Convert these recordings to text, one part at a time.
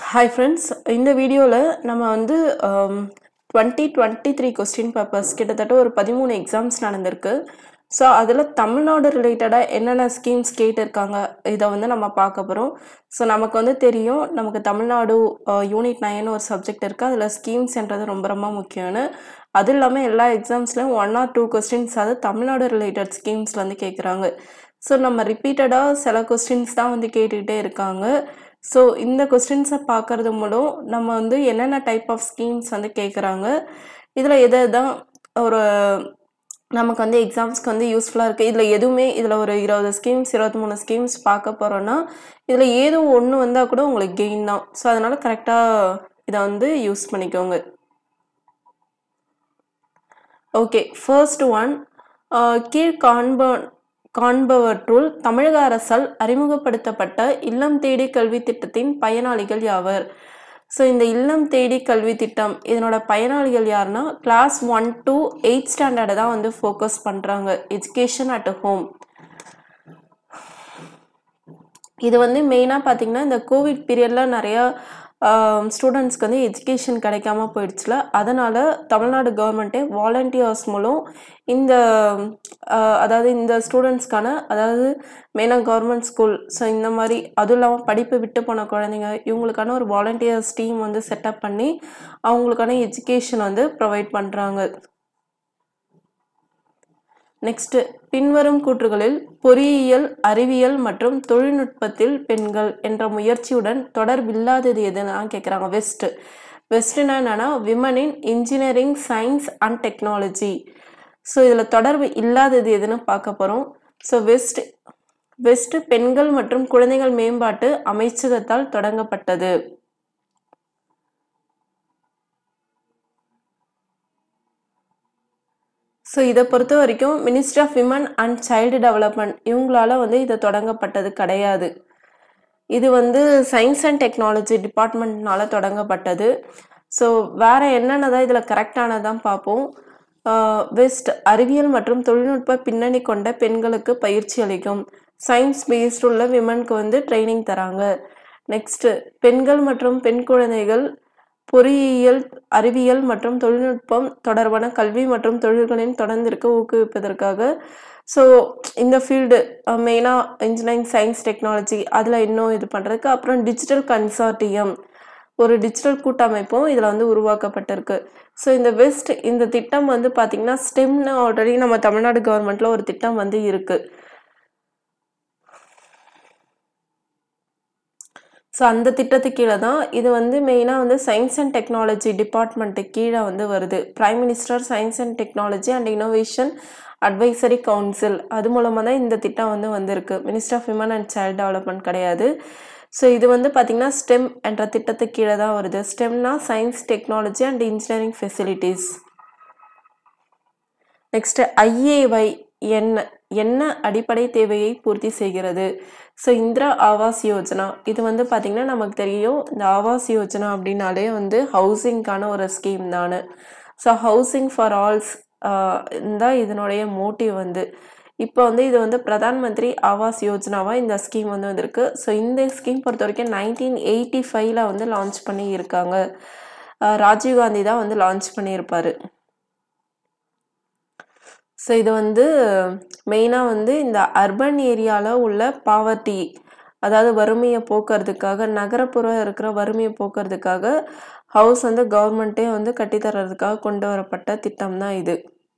hi friends இந்த வீடியோவில் நம்ம வந்து twenty twenty three question papers கிட்டத்தட்ட ஒரு பதிமூணு எக்ஸாம்ஸ் நடந்திருக்கு ஸோ அதில் தமிழ்நாடு ரிலேட்டடாக என்னென்ன ஸ்கீம்ஸ் கேட்டிருக்காங்க இதை வந்து நம்ம பார்க்க போகிறோம் ஸோ நமக்கு வந்து தெரியும் நமக்கு தமிழ்நாடு யூனிட் நைன் ஒரு சப்ஜெக்ட் இருக்குது அதில் ஸ்கீம்ஸ்ன்றது ரொம்ப ரொம்ப முக்கியம்னு அது இல்லாமல் எல்லா எக்ஸாம்ஸ்லையும் ஒன் ஆர் டூ கொஸ்டின்ஸ் அது தமிழ்நாடு ரிலேட்டட் ஸ்கீம்ஸ்லேருந்து கேட்குறாங்க ஸோ நம்ம ரிப்பீட்டடாக சில கொஸ்டின்ஸ் தான் வந்து கேட்டுக்கிட்டே இருக்காங்க ஸோ இந்த கொஸ்டின்ஸை பார்க்கறது மூலம் நம்ம வந்து என்னென்ன டைப் ஆஃப் ஸ்கீம்ஸ் வந்து கேட்குறாங்க இதில் எது தான் ஒரு நமக்கு வந்து எக்ஸாம்ஸ்க்கு வந்து யூஸ்ஃபுல்லாக இருக்குது இதில் எதுவுமே இதில் ஒரு இருபது ஸ்கீம்ஸ் இருபத்தி மூணு ஸ்கீம்ஸ் பார்க்க போகிறோன்னா இதில் ஏதோ ஒன்று வந்தால் கூட உங்களுக்கு கெயின் தான் ஸோ அதனால் கரெக்டாக இதை வந்து யூஸ் பண்ணிக்கோங்க ஓகே ஃபர்ஸ்ட் ஒன் கீழ் காண்ப காண்பவற்றுள் தமிழக அரசால் அறிமுகப்படுத்தப்பட்ட இல்லம் தேடி கல்வி திட்டத்தின் பயனாளிகள் யாவர் ஸோ இந்த இல்லம் தேடி கல்வி திட்டம் இதனோட பயனாளிகள் யாருன்னா கிளாஸ் ஒன் டு எயிட் ஸ்டாண்டர்டை தான் வந்து ஃபோக்கஸ் பண்ணுறாங்க எஜுகேஷன் அட் ஹோம் இது வந்து மெயினாக பார்த்தீங்கன்னா இந்த கோவிட் பீரியடில் நிறையா ஸ்டூடெண்ட்ஸ்க்கு வந்து எஜுகேஷன் கிடைக்காம போயிடுச்சுல அதனால் தமிழ்நாடு கவர்மெண்ட்டே வாலண்டியர்ஸ் மூலம் இந்த அதாவது இந்த ஸ்டூடெண்ட்ஸ்க்கான அதாவது மெயினாக கவர்மெண்ட் ஸ்கூல் ஸோ இந்த மாதிரி அதுவும் இல்லாமல் படிப்பு விட்டு போன குழந்தைங்க இவங்களுக்கான ஒரு வாலண்டியர்ஸ் டீம் வந்து செட்டப் பண்ணி அவங்களுக்கான எஜுகேஷன் வந்து ப்ரொவைட் பண்ணுறாங்க நெக்ஸ்ட் பின்வரும் கூற்றுகளில் பொறியியல் அறிவியல் மற்றும் தொழில்நுட்பத்தில் பெண்கள் என்ற முயற்சியுடன் தொடர்பில்லாதது எதுனா கேட்குறாங்க வெஸ்ட் வெஸ்ட்னா என்னன்னா women in engineering science and technology so இதில் தொடர்பு இல்லாதது எதுன்னு பார்க்க போகிறோம் ஸோ வெஸ்ட் வெஸ்ட் பெண்கள் மற்றும் குழந்தைகள் மேம்பாட்டு அமைச்சகத்தால் தொடங்கப்பட்டது ஸோ இதை பொறுத்த வரைக்கும் ministry of women and child development இவங்களால வந்து இது தொடங்கப்பட்டது கிடையாது இது வந்து சயின்ஸ் அண்ட் டெக்னாலஜி டிபார்ட்மெண்ட்னால தொடங்கப்பட்டது ஸோ வேற என்னென்னதான் இதில் கரெக்டானதான் பார்ப்போம் வெஸ்ட் அறிவியல் மற்றும் தொழில்நுட்ப பின்னணி கொண்ட பெண்களுக்கு பயிற்சி அளிக்கும் சயின்ஸ் பேஸ்டு உள்ள விமனுக்கு வந்து ட்ரைனிங் தராங்க நெக்ஸ்ட் பெண்கள் மற்றும் பெண் குழந்தைகள் பொறியியல் அறிவியல் மற்றும் தொழில்நுட்பம் தொடர்பான கல்வி மற்றும் தொழில்களின் தொடர்ந்திருக்க ஊக்குவிப்பதற்காக ஸோ இந்த ஃபீல்டு மெயினாக இன்ஜினியரிங் சயின்ஸ் டெக்னாலஜி அதில் இன்னும் இது பண்ணுறதுக்கு அப்புறம் டிஜிட்டல் கன்சார்டியம் ஒரு டிஜிட்டல் கூட்டமைப்பும் இதில் வந்து உருவாக்கப்பட்டிருக்கு ஸோ இந்த வெஸ்ட் இந்த திட்டம் வந்து பார்த்திங்கன்னா ஸ்டெம்னு ஆல்ரெடி நம்ம தமிழ்நாடு கவர்மெண்ட்டில் ஒரு திட்டம் வந்து இருக்குது ஸோ அந்த திட்டத்துக்கு கீழே தான் இது வந்து மெயினாக வந்து சயின்ஸ் அண்ட் டெக்னாலஜி டிபார்ட்மெண்ட்டு கீழே வந்து வருது prime minister science and technology and innovation advisory council அது மூலமாக தான் இந்த திட்டம் வந்து வந்திருக்கு minister of women and child development கிடையாது ஸோ இது வந்து பார்த்திங்கன்னா ஸ்டெம் என்ற திட்டத்துக்கு கீழே தான் வருது ஸ்டெம்னா science technology and engineering facilities next IAY என்ன என்ன அடிப்படை தேவையை பூர்த்தி செய்கிறது ஸோ இந்திரா ஆவாஸ் யோஜனா இது வந்து பார்த்திங்கன்னா நமக்கு தெரியும் இந்த ஆவாஸ் யோஜனா அப்படின்னாலே வந்து ஹவுசிங்க்கான ஒரு ஸ்கீம் தானே ஸோ ஹவுசிங் ஃபார் ஆல்ஸ் தான் இதனுடைய மோட்டிவ் வந்து இப்போ வந்து இது வந்து பிரதான் மந்திரி ஆவாஸ் யோஜனாவாக இந்த ஸ்கீம் வந்து வந்திருக்கு ஸோ இந்த ஸ்கீம் பொறுத்த வரைக்கும் நைன்டீன் எயிட்டி ஃபைவ்ல வந்து லான்ச் பண்ணி இருக்காங்க ராஜீவ்காந்தி தான் வந்து லான்ச் பண்ணியிருப்பார் ஸோ இது வந்து மெயினாக வந்து இந்த அர்பன் ஏரியாவில் உள்ள பாவர்ட்டி அதாவது வறுமையை போக்குறதுக்காக நகரப்புற இருக்கிற வறுமையை போக்குறதுக்காக ஹவுஸ் வந்து கவர்மெண்ட்டே வந்து கட்டித்தரதுக்காக கொண்டு வரப்பட்ட திட்டம் தான் இது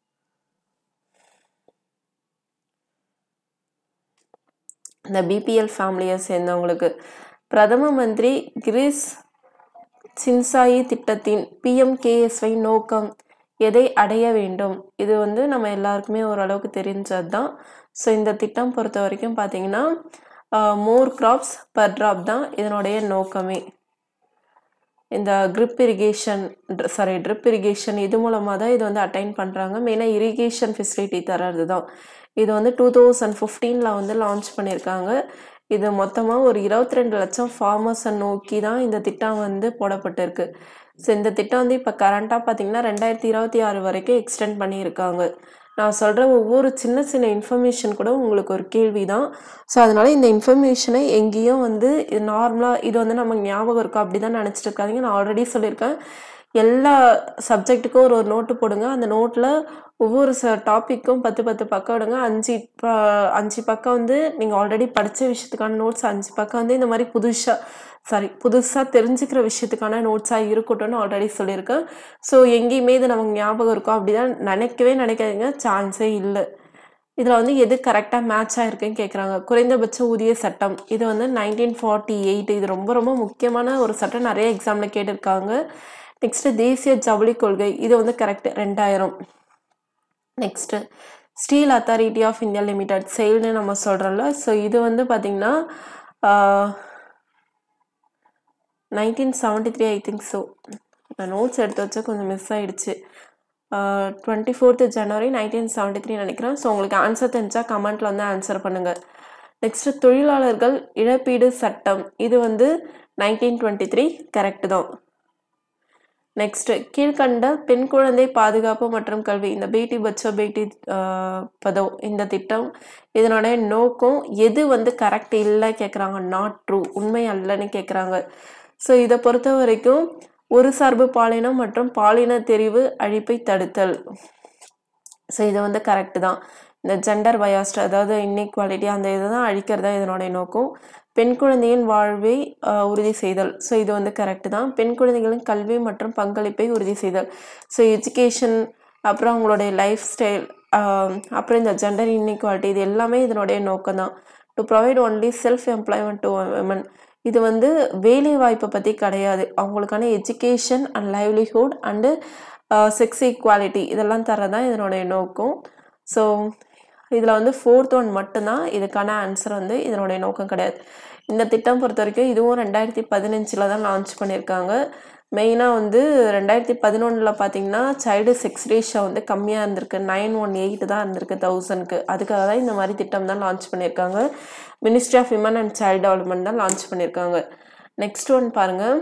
இந்த பிபிஎல் ஃபேமிலியை சேர்ந்தவங்களுக்கு பிரதம மந்திரி கிரீஸ் சின்சாயி திட்டத்தின் பிஎம்கேஎஸ்ஒய் நோக்கம் எதை அடைய வேண்டும் இது வந்து நம்ம எல்லாருக்குமே ஓரளவுக்கு தெரிஞ்சது தான் ஸோ இந்த திட்டம் பொறுத்த வரைக்கும் பார்த்தீங்கன்னா மோர் கிராப்ஸ் பர் ட்ராப் தான் இதனுடைய நோக்கமே இந்த drip irrigation sorry drip irrigation இது மூலமாக தான் இது வந்து அட்டைன் பண்ணுறாங்க மெயினாக இரிகேஷன் ஃபெசிலிட்டி தர்றது தான் இது வந்து டூ தௌசண்ட் ஃபிஃப்டீனில் வந்து லான்ச் பண்ணியிருக்காங்க இது மொத்தமாக ஒரு இருபத்தி ரெண்டு லட்சம் ஃபார்மர்ஸை நோக்கி தான் இந்த திட்டம் வந்து போடப்பட்டிருக்கு ஸோ இந்த திட்டம் வந்து இப்போ கரண்ட்டாக பார்த்தீங்கன்னா ரெண்டாயிரத்தி இருபத்தி ஆறு வரைக்கும் எக்ஸ்டெண்ட் பண்ணியிருக்காங்க நான் சொல்கிற ஒவ்வொரு சின்ன சின்ன இன்ஃபர்மேஷன் கூட உங்களுக்கு ஒரு கேள்வி தான் ஸோ அதனால் இந்த இன்ஃபர்மேஷனை எங்கேயும் வந்து நார்மலாக இது வந்து நமக்கு ஞாபகம் இருக்கும் அப்படி தான் நினச்சிட்டு இருக்காதீங்க நான் ஆல்ரெடி சொல்லியிருக்கேன் எல்லா சப்ஜெக்ட்டுக்கும் ஒரு ஒரு நோட்டு போடுங்க அந்த நோட்டில் ஒவ்வொரு ச டாப்பிக்கும் பத்து பத்து பக்கம் விடுங்க அஞ்சு ப அஞ்சு பக்கம் வந்து நீங்கள் ஆல்ரெடி படித்த விஷயத்துக்கான நோட்ஸ் அஞ்சு பக்கம் வந்து இந்த மாதிரி புதுசாக சாரி புதுசாக தெரிஞ்சுக்கிற விஷயத்துக்கான நோட்ஸாக இருக்கட்டும்னு ஆல்ரெடி சொல்லியிருக்கேன் ஸோ எங்கேயுமே இது நமக்கு ஞாபகம் இருக்கும் அப்படி தான் நினைக்கவே நினைக்காதீங்க சான்ஸே இல்லை இதில் வந்து எது கரெக்டாக மேட்ச் ஆகிருக்குன்னு கேட்குறாங்க குறைந்தபட்ச ஊதிய சட்டம் இது வந்து நைன்டீன் ஃபார்ட்டி எயிட் இது ரொம்ப ரொம்ப முக்கியமான ஒரு சட்டம் நிறைய எக்ஸாமில் கேட்டிருக்காங்க நெக்ஸ்ட்டு தேசிய ஜவுளி கொள்கை இது வந்து கரெக்ட் ரெண்டாயிரம் next steel authority of India limited செயல்னு நம்ம சொல்கிறோம்ல ஸோ இது வந்து பார்த்திங்கன்னா nineteen seventy three I think so நான் நோட்ஸ் எடுத்து வச்சா கொஞ்சம் மிஸ் ஆகிடுச்சு twenty fourth January nineteen seventy three நினைக்கிறேன் ஸோ உங்களுக்கு ஆன்சர் தெரிஞ்சால் கமெண்ட்டில் வந்து ஆன்சர் பண்ணுங்கள் நெக்ஸ்ட்டு தொழிலாளர்கள் இழப்பீடு சட்டம் இது வந்து நைன்டீன் டுவெண்ட்டி த்ரீ கரெக்டு தான் நெக்ஸ்ட்டு கீழ்கண்ட பெண் குழந்தை பாதுகாப்பு மற்றும் கல்வி இந்த பேட்டி பச்சோ பேட்டி பதோ இந்த திட்டம் இதனுடைய நோக்கம் எது வந்து கரெக்ட் இல்லை கேட்குறாங்க நாட் ட்ரூ உண்மை அல்லன்னு கேட்குறாங்க ஸோ இதை பொறுத்த வரைக்கும் ஒரு சார்பு பாலினம் மற்றும் பாலின தெரிவு அழிப்பை தடுத்தல் ஸோ இது வந்து கரெக்டு தான் இந்த ஜெண்டர் பயாஸ்ட் அதாவது இன்இக்வாலிட்டி அந்த இதை தான் அழிக்கிறது தான் இதனுடைய நோக்கம் பெண் குழந்தையின் வாழ்வை உறுதி செய்தல் ஸோ இது வந்து கரெக்டு தான் பெண் குழந்தைகளின் கல்வி மற்றும் பங்களிப்பை உறுதி செய்தல் ஸோ எஜுகேஷன் அப்புறம் அவங்களுடைய லைஃப் ஸ்டைல் அப்புறம் இந்த ஜெண்டர் இன்இக்வாலிட்டி இது எல்லாமே இதனுடைய நோக்கம் தான் to provide only self employment to women இது வந்து வேலை வாய்ப்பை பற்றி கிடையாது அவங்களுக்கான education and livelihood and sex equality இதெல்லாம் தரதான் இதனுடைய நோக்கம் ஸோ இதில் வந்து ஃபோர்த் ஒன் மட்டும்தான் இதுக்கான ஆன்சர் வந்து இதனுடைய நோக்கம் கிடையாது இந்த திட்டம் பொறுத்த வரைக்கும் இதுவும் ரெண்டாயிரத்தி பதினஞ்சில் தான் லான்ச் பண்ணியிருக்காங்க மெயினாக வந்து ரெண்டாயிரத்தி பதினொன்றில் பார்த்தீங்கன்னா சைல்டு செக்ஸ் ரேஷியோ வந்து கம்மியாக இருந்திருக்கு நைன் ஒன் எயிட் தான் இருந்திருக்கு தௌசண்ட்க்கு அதுக்காக தான் இந்த மாதிரி திட்டம் தான் லான்ச் பண்ணியிருக்காங்க ministry of women and child development தான் லான்ச் பண்ணியிருக்காங்க நெக்ஸ்ட் ஒன் பாருங்கள்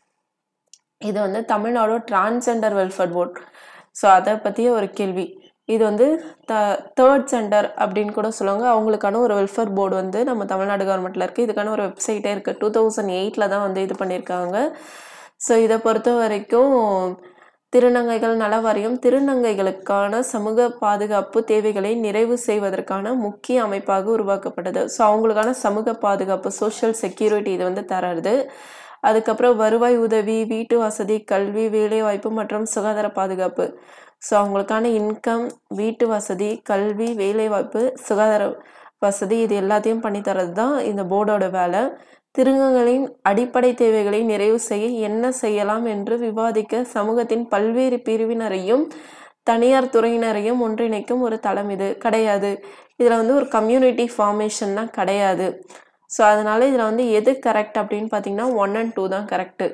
இது வந்து Tamil Nadu transgender welfare board so அதை பற்றிய ஒரு கேள்வி இது வந்து த தேர்ட் சென்டர் அப்படின்னு கூட சொல்லுவாங்க அவங்களுக்கான ஒரு வெல்ஃபேர் போர்டு வந்து நம்ம தமிழ்நாடு கவர்மெண்ட்டில் இருக்குது இதுக்கான ஒரு வெப்சைட்டே இருக்குது டூ தௌசண்ட் எயிட்டில் தான் வந்து இது பண்ணியிருக்காங்க ஸோ இதை பொறுத்த வரைக்கும் திருநங்கைகள் நல வாரியம் திருநங்கைகளுக்கான சமூக பாதுகாப்பு தேவைகளை நிறைவு செய்வதற்கான முக்கிய அமைப்பாக உருவாக்கப்பட்டது ஸோ அவங்களுக்கான சமூக பாதுகாப்பு சோஷியல் செக்யூரிட்டி இது வந்து தரது அதுக்கப்புறம் வருவாய் உதவி வீட்டு வசதி கல்வி வேலைவாய்ப்பு மற்றும் சுகாதார பாதுகாப்பு ஸோ அவங்களுக்கான இன்கம் வீட்டு வசதி கல்வி வேலைவாய்ப்பு சுகாதார வசதி இது எல்லாத்தையும் பண்ணி தரது தான் இந்த போர்டோட வேலை திருங்கங்களின் அடிப்படை தேவைகளை நிறைவு செய்ய என்ன செய்யலாம் என்று விவாதிக்க சமூகத்தின் பல்வேறு பிரிவினரையும் தனியார் துறையினரையும் ஒன்றிணைக்கும் ஒரு தளம் இது கிடையாது இதில் வந்து ஒரு கம்யூனிட்டி ஃபார்மேஷன் தான் கிடையாது ஸோ அதனால இதில் வந்து எது கரெக்ட் அப்படின்னு பார்த்தீங்கன்னா ஒன் அண்ட் டூ தான் கரெக்டு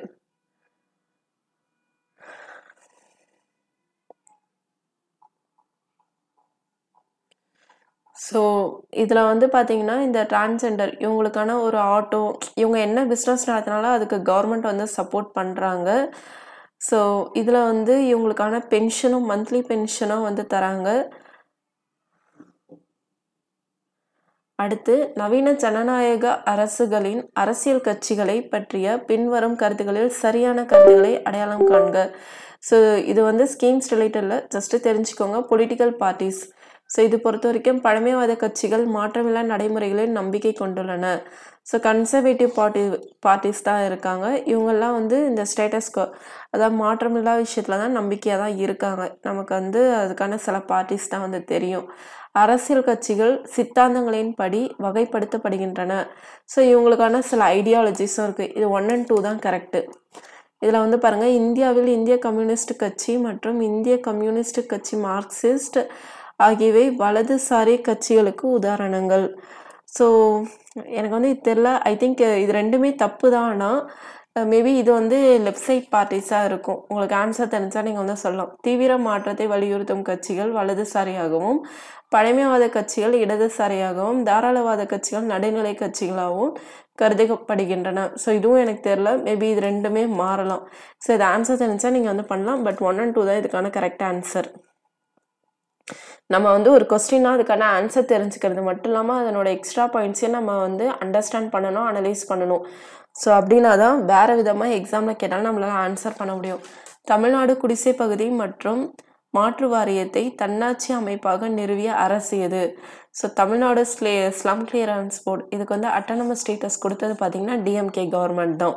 ஸோ இதில் வந்து பார்த்தீங்கன்னா இந்த டிரான்ஸ்ஜெண்டர் இவங்களுக்கான ஒரு ஆட்டோ இவங்க என்ன பிஸ்னஸ் நடத்தினாலும் அதுக்கு கவர்மெண்ட் வந்து சப்போர்ட் பண்ணுறாங்க ஸோ இதில் வந்து இவங்களுக்கான பென்ஷனும் மந்த்லி பென்ஷனும் வந்து தராங்க அடுத்து நவீன ஜனநாயக அரசுகளின் அரசியல் கட்சிகளை பற்றிய பின்வரும் கருத்துக்களில் சரியான கருத்துக்களை அடையாளம் காண்க ஸோ இது வந்து ஸ்கீம்ஸ் ரிலேட்டடில் ஜஸ்ட்டு தெரிஞ்சுக்கோங்க பொலிட்டிக்கல் பார்ட்டிஸ் ஸோ இது பொறுத்த வரைக்கும் பழமைவாத கட்சிகள் மாற்றமில்லா நடைமுறைகளில் நம்பிக்கை கொண்டுள்ளன ஸோ கன்சர்வேட்டிவ் பார்ட்டி பார்ட்டிஸ் தான் இருக்காங்க இவங்கெல்லாம் வந்து இந்த ஸ்டேட்டஸ்கோ அதாவது மாற்றமில்லா விஷயத்தில் தான் நம்பிக்கையாக தான் இருக்காங்க நமக்கு வந்து அதுக்கான சில பார்ட்டிஸ் தான் வந்து தெரியும் அரசியல் கட்சிகள் சித்தாந்தங்களின் படி வகைப்படுத்தப்படுகின்றன ஸோ இவங்களுக்கான சில ஐடியாலஜிஸும் இருக்குது இது ஒன் அண்ட் டூ தான் கரெக்டு இதில் வந்து பாருங்கள் இந்தியாவில் இந்திய கம்யூனிஸ்ட் கட்சி மற்றும் இந்திய கம்யூனிஸ்ட் கட்சி மார்க்சிஸ்ட் ஆகியவை வலதுசாரி கட்சிகளுக்கு உதாரணங்கள் ஸோ எனக்கு வந்து இது தெரில ஐ திங்க் இது ரெண்டுமே தப்பு தான் ஆனால் மேபி இது வந்து லெஃப்ட் சைட் பார்ட்டிஸாக இருக்கும் உங்களுக்கு ஆன்சர் தெரிஞ்சால் நீங்கள் வந்து சொல்லலாம் தீவிர மாற்றத்தை வலியுறுத்தும் கட்சிகள் வலதுசாரியாகவும் பழமைவாத கட்சிகள் இடதுசாரியாகவும் தாராளவாத கட்சிகள் நடுநிலை கட்சிகளாகவும் கருதப்படுகின்றன ஸோ இதுவும் எனக்கு தெரில மேபி இது ரெண்டுமே மாறலாம் ஸோ இது ஆன்சர் தெரிஞ்சால் நீங்கள் வந்து பண்ணலாம் பட் ஒன் அண்ட் டூ தான் இதுக்கான கரெக்ட் ஆன்சர் நம்ம வந்து ஒரு கொஸ்டினா அதுக்கான ஆன்சர் தெரிஞ்சுக்கிறது மட்டும் இல்லாமல் அதனோட எக்ஸ்ட்ரா பாயிண்ட்ஸையும் நம்ம வந்து அண்டர்ஸ்டாண்ட் பண்ணணும் அனலைஸ் பண்ணணும் ஸோ அப்படின்னா தான் வேறு விதமாக எக்ஸாமில் கேட்டாலும் நம்மளால் ஆன்சர் பண்ண முடியும் தமிழ்நாடு குடிசை பகுதி மற்றும் மாற்று வாரியத்தை தன்னாட்சி அமைப்பாக நிறுவிய அரசு எது ஸோ தமிழ்நாடு ஸ்லே ஸ்லம் கிளியரன்ஸ் போர்டு இதுக்கு வந்து அட்டானமஸ் ஸ்டேட்டஸ் கொடுத்தது பார்த்தீங்கன்னா டிஎம்கே கவர்மெண்ட் தான்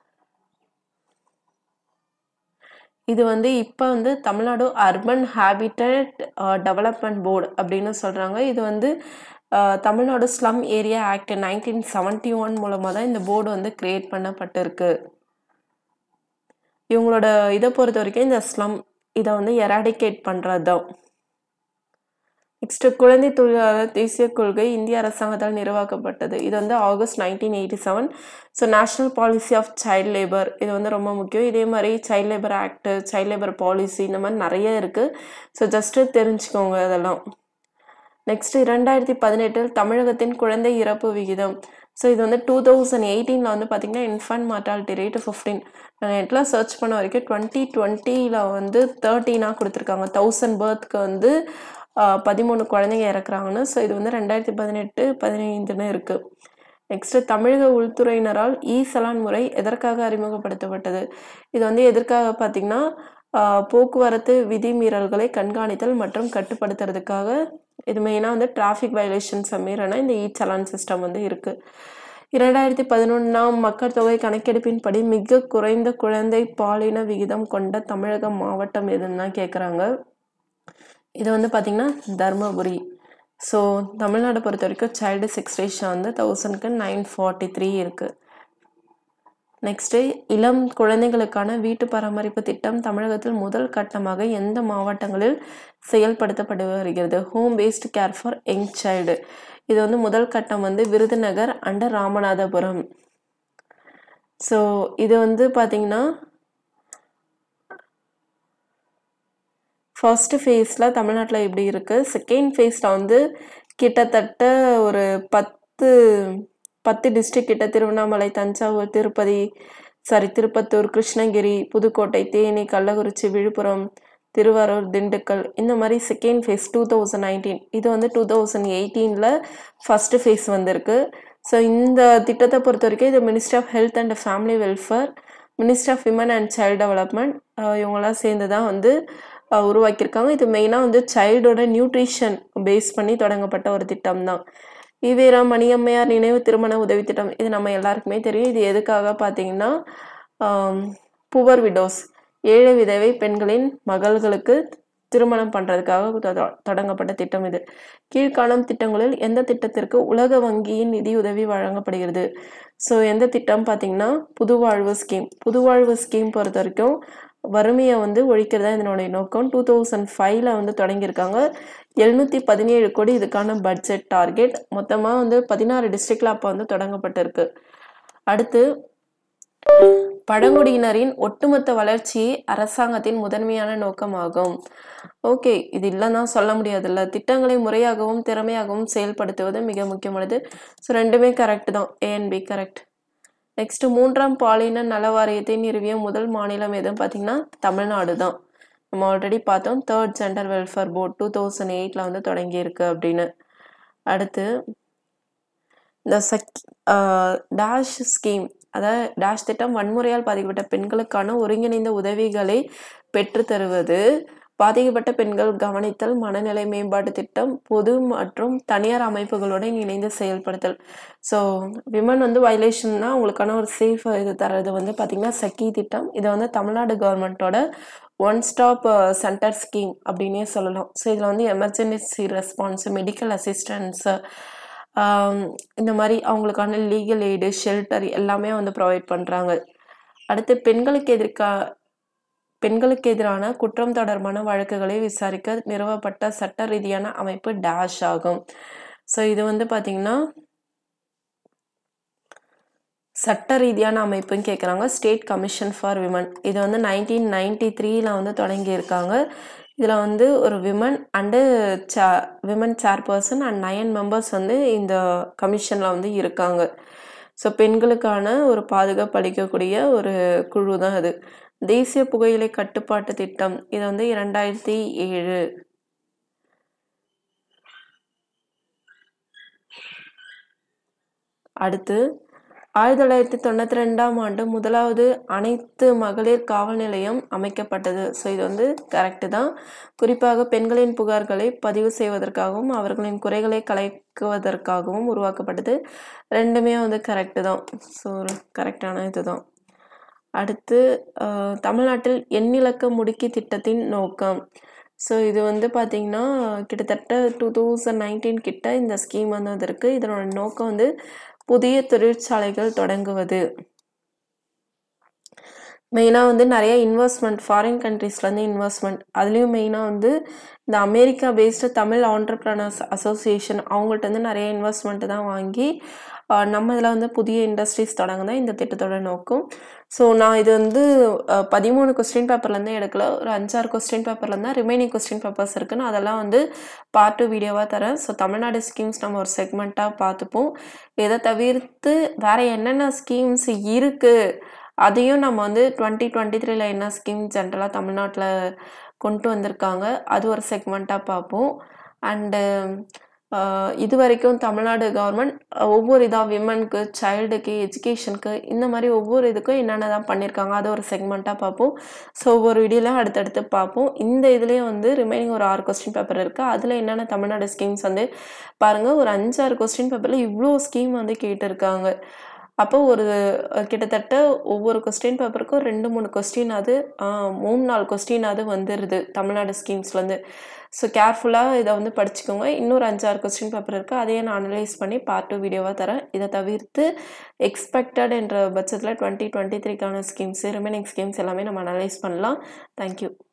இது வந்து இப்போ வந்து Tamil Nadu urban habitat development board அப்படின்னு சொல்கிறாங்க இது வந்து uh, Tamil Nadu slum area act nineteen seventy one மூலமாக தான் இந்த போர்டு வந்து கிரியேட் பண்ணப்பட்டிருக்கு இவங்களோட இதை பொறுத்த வரைக்கும் இந்த ஸ்லம் இதை வந்து எராடிகேட் பண்ணுறது தான் நெக்ஸ்ட் குழந்தை தொழிலாளர் தேசிய கொள்கை இந்திய அரசாங்கத்தால் நிறுவாக்கப்பட்டது இது வந்து August nineteen eighty seven so national policy of child labour இது வந்து ரொம்ப முக்கியம் இதே மாதிரி child labour act child labour policy இந்த மாதிரி நிறைய இருக்குது ஸோ ஜஸ்ட்டு தெரிஞ்சுக்கோங்க அதெல்லாம் நெக்ஸ்ட் இரண்டாயிரத்தி பதினெட்டில் தமிழகத்தின் குழந்தை இறப்பு விகிதம் ஸோ இது வந்து டூ தௌசண்ட் எயிட்டீனில் வந்து பார்த்திங்கன்னா இன்ஃபன்ட் மார்டாலிட்டி ரேட்டு ஃபிஃப்டீன் நான் நெட்டில் சர்ச் பண்ண வரைக்கும் டுவெண்ட்டி டுவெண்ட்டியில் வந்து தேர்ட்டீனாக கொடுத்துருக்காங்க தௌசண்ட் பேர்த்க்கு வந்து ஆஹ், பதிமூணு குழந்தைங்க இறக்குறாங்கன்னு ஸோ இது வந்து ரெண்டாயிரத்தி பதினெட்டு பதினைந்துன்னு இருக்குது நெக்ஸ்ட்டு தமிழக உள்துறையினரால் இ சலான் முறை எதற்காக அறிமுகப்படுத்தப்பட்டது இது வந்து எதற்காக பார்த்திங்கன்னா ஆஹ், போக்குவரத்து விதிமீறல்களை கண்காணித்தல் மற்றும் கட்டுப்படுத்துறதுக்காக இது மெயினாக வந்து டிராஃபிக் வயலேஷன்ஸை மீறினா இந்த இ சலான் சிஸ்டம் வந்து இருக்குது இரண்டாயிரத்தி பதினொன்றாம் மக்கள் தொகை கணக்கெடுப்பின்படி மிக குறைந்த குழந்தை பாலின விகிதம் கொண்ட தமிழக மாவட்டம் எதுன்னு தான் கேட்குறாங்க இது வந்து பார்த்திங்கன்னா தர்மபுரி ஸோ தமிழ்நாடு பொறுத்த வரைக்கும் சைல்டு செக்ஸ் ரேஷியோ வந்து தௌசண்ட்க்கு நைன் ஃபார்ட்டி த்ரீ இருக்குது நெக்ஸ்ட்டு இளம் குழந்தைகளுக்கான வீட்டு பராமரிப்பு திட்டம் தமிழகத்தில் முதல் கட்டமாக எந்த மாவட்டங்களில் செயல்படுத்தப்பட்டு வருகிறது home based care for young child இது வந்து முதல் கட்டம் வந்து விருதுநகர் அண்ட் ராமநாதபுரம் ஸோ இது வந்து பார்த்திங்கன்னா ஃபர்ஸ்ட் ஃபேஸில் தமிழ்நாட்டில் இப்படி இருக்குது செகண்ட் ஃபேஸில் வந்து கிட்டத்தட்ட ஒரு பத்து பத்து டிஸ்ட்ரிக்ட் கிட்ட திருவண்ணாமலை தஞ்சாவூர் திருப்பதி சாரி திருப்பத்தூர் கிருஷ்ணகிரி புதுக்கோட்டை தேனி கள்ளக்குறிச்சி விழுப்புரம் திருவாரூர் திண்டுக்கல் இந்த மாதிரி second phase two thousand nineteen இது வந்து டூ தௌசண்ட் எயிட்டீனில் ஃபஸ்ட்டு ஃபேஸ் வந்திருக்கு ஸோ இந்த திட்டத்தை பொறுத்த வரைக்கும் இது ministry of health and family welfare ministry of women and child development இவங்கெல்லாம் சேர்ந்து தான் வந்து அஹ், உருவாக்கியிருக்காங்க இது மெயினாக வந்து சைல்டோட நியூட்ரிஷன் பேஸ் பண்ணி தொடங்கப்பட்ட ஒரு திட்டம் தான் ஈவேரா மணியம்மையார் நினைவு திருமண உதவி திட்டம் இது நம்ம எல்லாருக்குமே தெரியும் இது எதுக்காக பார்த்தீங்கன்னா புவர் விடோஸ் ஏழை விதவை பெண்களின் மகள்களுக்கு திருமணம் பண்ணுறதுக்காக தொடங்கப்பட்ட திட்டம் இது கீழ்காணும் திட்டங்களில் எந்த திட்டத்திற்கு உலக வங்கியின் நிதியுதவி வழங்கப்படுகிறது ஸோ எந்த திட்டம் பார்த்தீங்கன்னா புதுவாழ்வு ஸ்கீம் புதுவாழ்வு ஸ்கீம் பொறுத்த வரைக்கும் வறுமையை வந்து ஒழிக்கிறதா இதனுடைய நோக்கம் டூ தௌசண்ட் ஃபைவ்ல வந்து தொடங்கியிருக்காங்க எழுநூற்றி பதினேழு கோடி இதுக்கான பட்ஜெட் டார்கெட் மொத்தமாக வந்து பதினாறு டிஸ்ட்ரிக்டில் அப்போ வந்து தொடங்கப்பட்டிருக்கு அடுத்து பழங்குடியினரின் ஒட்டுமொத்த வளர்ச்சி அரசாங்கத்தின் முதன்மையான நோக்கமாகும் ஓகே இது இல்லைன்னா சொல்ல முடியாதுல்ல திட்டங்களை முறையாகவும் திறமையாகவும் செயல்படுத்துவது மிக முக்கியமானது ஸோ ரெண்டுமே கரெக்ட் தான் A and B correct next மூன்றாம் பாலின நல வாரியத்தை நிறுவிய முதல் மாநிலம் எதுன்னு பார்த்தீங்கன்னா தமிழ்நாடு தான் நம்ம ஆல்ரெடி பார்த்தோம் third gender welfare board two thousand எயிட்டில் வந்து தொடங்கியிருக்கு அப்படின்னு அடுத்து இந்த சக் டேஷ் ஸ்கீம் அதாவது டேஷ் திட்டம் வன்முறையால் பாதிக்கப்பட்ட பெண்களுக்கான ஒருங்கிணைந்த உதவிகளை பெற்றுத் தருவது பாதிக்கப்பட்ட பெண்கள் கவனித்தல் மனநிலை மேம்பாட்டு திட்டம் பொது மற்றும் தனியார் அமைப்புகளுடன் இணைந்து செயல்படுத்தல் ஸோ விமன் வந்து வயலேஷன்னா அவங்களுக்கான ஒரு சேஃப் இது தர்றது வந்து பார்த்திங்கன்னா சக்கி திட்டம் இதை வந்து தமிழ்நாடு கவர்மெண்ட்டோட ஒன் ஸ்டாப் சென்டர் ஸ்கீம் அப்படின்னே சொல்லலாம் ஸோ இதில் வந்து எமர்ஜென்சி ரெஸ்பான்ஸ் மெடிக்கல் அசிஸ்டன்ஸு இந்த மாதிரி அவங்களுக்கான லீகல் எய்டு ஷெல்டர் எல்லாமே வந்து ப்ரொவைட் பண்ணுறாங்க அடுத்து பெண்களுக்கு எதிர்க்கா பெண்களுக்கு எதிரான குற்றம் தொடர்பான வழக்குகளை விசாரிக்க நிறுவப்பட்ட சட்ட ரீதியான அமைப்பு டேஷ் ஆகும் ஸோ இது வந்து பார்த்திங்கன்னா சட்ட ரீதியான அமைப்புன்னு கேட்குறாங்க ஸ்டேட் கமிஷன் ஃபார் விமன் இது வந்து நைன்டீன் நைன்டி த்ரீல வந்து தொடங்கியிருக்காங்க இதில் வந்து ஒரு women and say women chairperson and nine members வந்து இந்த கமிஷனில் வந்து இருக்காங்க ஸோ பெண்களுக்கான ஒரு பாதுகாப்பு அளிக்கக்கூடிய ஒரு குழு தான் அது தேசிய புகையிலை கட்டுப்பாட்டு திட்டம் இது வந்து இரண்டாயிரத்தி ஏழு அடுத்து ஆயிரத்தி தொள்ளாயிரத்தி தொண்ணூற்றி ரெண்டாம் ஆண்டு முதலாவது அனைத்து மகளிர் காவல் நிலையம் அமைக்கப்பட்டது ஸோ இது வந்து கரெக்டு தான் குறிப்பாக பெண்களின் புகார்களை பதிவு செய்வதற்காகவும் அவர்களின் குறைகளை கலைக்குவதற்காகவும் உருவாக்கப்பட்டது ரெண்டுமே வந்து கரெக்டு தான் ஸோ கரெக்டான இதுதான் அடுத்து அஹ், தமிழ்நாட்டில் எண்ணிலக்க முடுக்கி திட்டத்தின் நோக்கம் ஸோ இது வந்து பார்த்திங்கன்னா கிட்டத்தட்ட டூ தௌசண்ட் நைன்டீன் கிட்ட இந்த ஸ்கீம் வந்து வந்திருக்கு இதனோட நோக்கம் வந்து புதிய தொழிற்சாலைகள் தொடங்குவது மெயினாக வந்து நிறைய இன்வெஸ்ட்மெண்ட் ஃபாரின் கண்ட்ரீஸ்லேருந்து இன்வெஸ்ட்மெண்ட் அதுலேயும் மெயினாக வந்து இந்த America based Tamil entrepreneurs association அவங்கள்ட்ட வந்து நிறைய இன்வெஸ்ட்மெண்ட்டு தான் வாங்கி ஆஹ் நம்ம இதில் வந்து புதிய இண்டஸ்ட்ரீஸ் தொடங்க தான் இந்த திட்டத்தோட நோக்கம் ஸோ நான் இது வந்து ஆஹ் பதிமூணு கொஸ்டின் பேப்பர்லேருந்து எடுக்கல ஒரு அஞ்சாறு கொஸ்டின் பேப்பர்லேருந்து தான் ரிமைனிங் கொஸ்டின் பேப்பர்ஸ் இருக்குது நான் அதெல்லாம் வந்து பார்ட் டூ வீடியோவாக தரேன் ஸோ தமிழ்நாடு ஸ்கீம்ஸ் நம்ம ஒரு செக்மெண்ட்டாக பார்த்துப்போம் இதை தவிர்த்து வேறு என்னென்ன ஸ்கீம்ஸ் இருக்குது அதையும் நம்ம வந்து டுவெண்ட்டி டுவெண்ட்டி த்ரீல என்ன ஸ்கீம் ஜென்ரலாக தமிழ்நாட்டில் கொண்டு வந்திருக்காங்க அது ஒரு செக்மெண்ட்டாக பார்ப்போம் அண்டு இது வரைக்கும் தமிழ்நாடு கவர்மெண்ட் ஒவ்வொரு இதாக விமனுக்கு சைல்டுக்கு எஜுகேஷனுக்கு இந்த மாதிரி ஒவ்வொரு இதுக்கும் என்னென்ன தான் பண்ணியிருக்காங்க அதை ஒரு செக்மெண்ட்டாக பார்ப்போம் ஸோ ஒவ்வொரு வீடியோலையும் அடுத்தடுத்து பார்ப்போம் இந்த இதுலேயும் வந்து ரிமைனிங் ஒரு ஆறு கொஸ்டின் பேப்பர் இருக்குது அதில் என்னென்ன தமிழ்நாடு ஸ்கீம்ஸ் வந்து பாருங்கள் ஒரு அஞ்சாறு கொஸ்டின் பேப்பரில் இவ்வளோ ஸ்கீம் வந்து கேட்டிருக்காங்க அப்போ ஒரு அஹ், கிட்டத்தட்ட ஒவ்வொரு கொஸ்டின் பேப்பருக்கும் ரெண்டு மூணு கொஸ்டின் அது ஆஹ், மூணு நாலு கொஸ்டின் அது வந்துடுது தமிழ்நாடு ஸ்கீம்ஸ்லேருந்து ஸோ கேர்ஃபுல்லாக இதை வந்து படிச்சுக்கோங்க இன்னொரு அஞ்சாறு கொஸ்டின் பேப்பர் இருக்குது அதையே நான் அனலைஸ் பண்ணி பார்ட் டூ வீடியோவாக தரேன் இதை தவிர்த்து எக்ஸ்பெக்டட் என்ற பட்சத்தில் டுவெண்ட்டி டுவெண்ட்டி த்ரீக்கான ஸ்கீம்ஸ் ரிமைனிங் ஸ்கீம்ஸ் எல்லாமே நம்ம அனலைஸ் பண்ணலாம் தேங்க்யூ